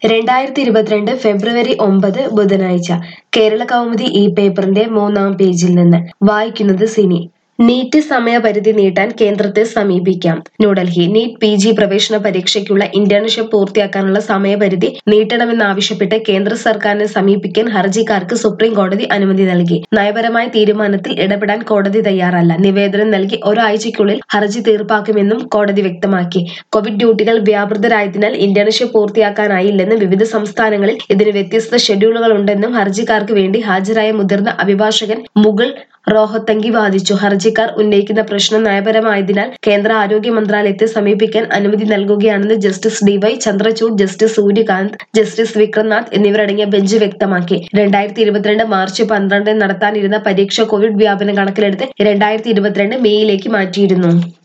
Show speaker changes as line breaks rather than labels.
രണ്ടായിരത്തി ഇരുപത്തിരണ്ട് ഫെബ്രുവരി ഒമ്പത് ബുധനാഴ്ച കേരള കൗമുദി ഈ പേപ്പറിന്റെ മൂന്നാം പേജിൽ നിന്ന് വായിക്കുന്നത് സിനി നീറ്റ് സമയപരിധി നീട്ടാൻ കേന്ദ്രത്തെ സമീപിക്കാം ന്യൂഡൽഹി നീറ്റ് പി ജി പ്രവേശന പരീക്ഷയ്ക്കുള്ള ഇന്റേൺഷിപ്പ് പൂർത്തിയാക്കാനുള്ള സമയപരിധി നീട്ടണമെന്നാവശ്യപ്പെട്ട് കേന്ദ്ര സർക്കാരിനെ സമീപിക്കാൻ ഹർജിക്കാർക്ക് സുപ്രീം കോടതി അനുമതി നൽകി നയപരമായ തീരുമാനത്തിൽ ഇടപെടാൻ കോടതി തയ്യാറല്ല നിവേദനം നൽകി ഒരാഴ്ചയ്ക്കുള്ളിൽ ഹർജി തീർപ്പാക്കുമെന്നും കോടതി വ്യക്തമാക്കി കോവിഡ് ഡ്യൂട്ടികൾ വ്യാപൃതരായതിനാൽ ഇന്റേൺഷിപ്പ് പൂർത്തിയാക്കാനായില്ലെന്നും വിവിധ സംസ്ഥാനങ്ങളിൽ ഇതിന് വ്യത്യസ്ത ഷെഡ്യൂളുകളുണ്ടെന്നും ഹർജിക്കാർക്ക് വേണ്ടി ഹാജരായ മുതിർന്ന അഭിഭാഷകൻ മുകുൾ റോഹത്തങ്കി വാദിച്ചു ഹർജിക്കാർ ഉന്നയിക്കുന്ന പ്രശ്നം നയപരമായതിനാൽ കേന്ദ്ര ആരോഗ്യ മന്ത്രാലയത്തെ സമീപിക്കാൻ അനുമതി നൽകുകയാണെന്ന് justice ഡിവൈ Chandrachud justice Suryakant justice Vikramnath എന്നിവരടങ്ങിയ ബെഞ്ച് വ്യക്തമാക്കി രണ്ടായിരത്തി ഇരുപത്തിരണ്ട് മാർച്ച് പന്ത്രണ്ടിന് നടത്താനിരുന്ന പരീക്ഷ കോവിഡ് വ്യാപനം കണക്കിലെടുത്ത് രണ്ടായിരത്തി ഇരുപത്തിരണ്ട് മെയ്യിലേക്ക് മാറ്റിയിരുന്നു